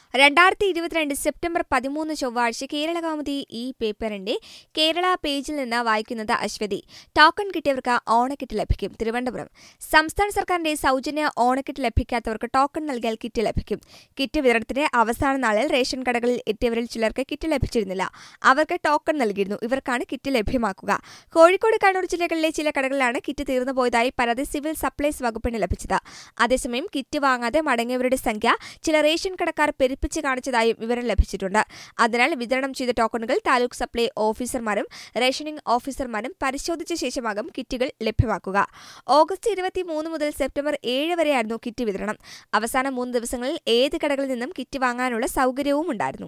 രണ്ടായിരത്തി ഇരുപത്തിരണ്ട് സെപ്റ്റംബർ പതിമൂന്ന് ചൊവ്വാഴ്ച കേരളകൗമുദി ഈ പേപ്പറിന്റെ കേരള പേജിൽ നിന്ന് വായിക്കുന്നത് അശ്വതി ടോക്കൺ കിട്ടിയവർക്ക് ഓണക്കിറ്റ് ലഭിക്കും തിരുവനന്തപുരം സംസ്ഥാന സർക്കാരിന്റെ സൗജന്യ ഓണക്കിറ്റ് ലഭിക്കാത്തവർക്ക് ടോക്കൺ നൽകിയാൽ കിറ്റ് ലഭിക്കും കിറ്റ് വിതരണത്തിന്റെ അവസാന നാളിൽ റേഷൻ കടകളിൽ എത്തിയവരിൽ ചിലർക്ക് കിറ്റ് ലഭിച്ചിരുന്നില്ല അവർക്ക് ടോക്കൺ നൽകിയിരുന്നു ഇവർക്കാണ് കിറ്റ് ലഭ്യമാക്കുക കോഴിക്കോട് കണ്ണൂർ ജില്ലകളിലെ ചില കടകളിലാണ് കിറ്റ് തീർന്നു പോയതായി പരാതി സിവിൽ സപ്ലൈസ് വകുപ്പിന് ലഭിച്ചത് അതേസമയം കിറ്റ് വാങ്ങാതെ മടങ്ങിയവരുടെ സംഖ്യ ചില റേഷൻ കടക്കാർ പെരുപ്പിച്ച് കാണിച്ചതായും വിവരം ലഭിച്ചിട്ടുണ്ട് അതിനാൽ വിതരണം ചെയ്ത ടോക്കണുകൾ താലൂക്ക് സപ്ലൈ ഓഫീസർമാരും റേഷനിംഗ് ഓഫീസർമാരും പരിശോധിച്ച ശേഷമാകും കിറ്റുകൾ ലഭ്യമാക്കുക ഓഗസ്റ്റ് ഇരുപത്തിമൂന്ന് മുതൽ സെപ്റ്റംബർ ഏഴ് വരെയായിരുന്നു കിറ്റ് വിതരണം അവസാന മൂന്ന് ദിവസങ്ങളിൽ ഏത് കടകളിൽ നിന്നും കിറ്റ് വാങ്ങാനുള്ള സൗകര്യവും ഉണ്ടായിരുന്നു